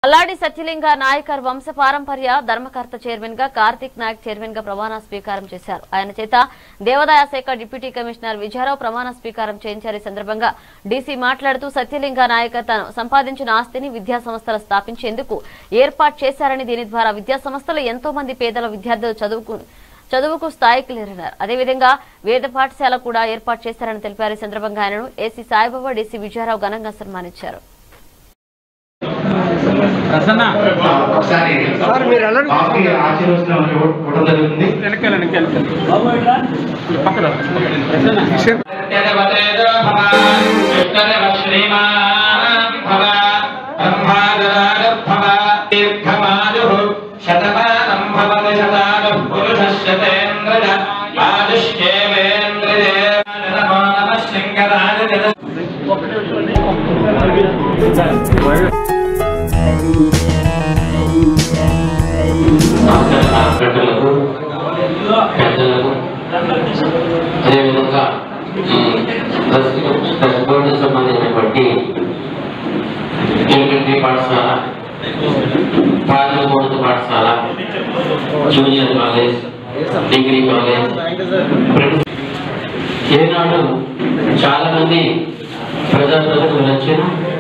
అల్లాడి సత్యలింగ నాయకర్ వంశ పారంపర్య ధర్మకర్త చైర్మన్ గా కార్తిక్ నాయక్ చైర్మన్ గా ప్రమాణ స్వీకారం చేశారు ఆయన చేత దేవాదాయ శాఖ డిప్యూటీ కమిషనర్ విజయరావు ప్రమాణ స్వీకారం చేయించారు ఈ సందర్భంగా డీసీ మాట్లాడుతూ సత్యలింగ నాయకర్ తాను సంపాదించిన ఆస్తిని విద్యా సంస్థలు స్థాపించేందుకు ఏర్పాటు చేశారని దీని ద్వారా విద్యా సంస్థలు ఎంతో మంది పేదల విద్యార్థులు చదువుకు చదువుకు స్థాయికి లేరన్నారు అదేవిధంగా వేద పాఠశాల కూడా ఏర్పాటు చేశారని తెలిపారు ఈ సందర్భంగా ఆయనను ఏసీ సాయిబాబా డీసీ విజయరావు ఘనంగా సన్మానించారు ప్రసన్న ఒకసారి సార్ మీరు వెళ్ళండి. బాబుకి ఆశీర్వచనం ఇవ్వడం జరుగుతుంది వెనకాల వెనకాల పక్కన ప్రసన్న పెద్దలకు పెద్దలకు అదేవిధంగా ఈ ట్రస్ట్ ట్రస్ట్ బోర్డు సంబంధించినటువంటి ఎలిమెంటరీ పాఠశాల ప్రాథమికోన్నత పాఠశాల జూనియర్ కాలేజ్ డిగ్రీ కాలేజ్ ఏనాడు చాలా మంది ప్రజాప్రతినిధులు వచ్చారు